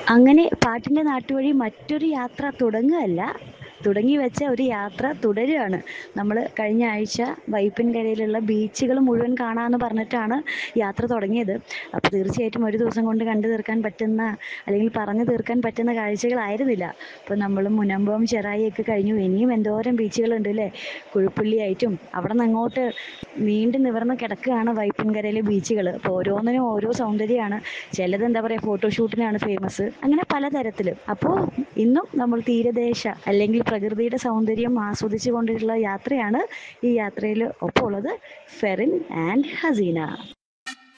അങ്ങനെ പാട്ടിൻ്റെ നാട്ടുവഴി മറ്റൊരു യാത്ര തുടങ്ങുകയല്ല തുടങ്ങി വെച്ച ഒരു യാത്ര തുടരുകയാണ് നമ്മൾ കഴിഞ്ഞ ആഴ്ച വൈപ്പിൻകരയിലുള്ള ബീച്ചുകൾ മുഴുവൻ കാണാമെന്ന് പറഞ്ഞിട്ടാണ് യാത്ര തുടങ്ങിയത് അപ്പോൾ തീർച്ചയായിട്ടും ഒരു ദിവസം കൊണ്ട് കണ്ടു തീർക്കാൻ പറ്റുന്ന അല്ലെങ്കിൽ പറഞ്ഞു തീർക്കാൻ പറ്റുന്ന കാഴ്ചകളായിരുന്നില്ല അപ്പോൾ നമ്മൾ മുനമ്പം ചെറായിയൊക്കെ കഴിഞ്ഞു ഇനിയും എന്തോരം ബീച്ചുകളുണ്ട് അല്ലേ കുഴുപ്പുള്ളിയായിട്ടും അവിടെ നിന്ന് അങ്ങോട്ട് നീണ്ടു നിവർന്ന് കിടക്കുകയാണ് വൈപ്പിൻകരയിലെ ബീച്ചുകൾ അപ്പോൾ ഓരോന്നിനും ഓരോ സൗന്ദര്യമാണ് ചിലത് എന്താ പറയുക ഫോട്ടോഷൂട്ടിനാണ് ഫേമസ് അങ്ങനെ പലതരത്തിൽ അപ്പോൾ ഇന്നും നമ്മൾ തീരദേശ അല്ലെങ്കിൽ പ്രകൃതിയുടെ സൗന്ദര്യം ആസ്വദിച്ചു കൊണ്ടുള്ള യാത്രയാണ് ഈ യാത്രയിൽ ഒപ്പമുള്ളത് ഫെറിൻ ആൻഡ് ഹസീന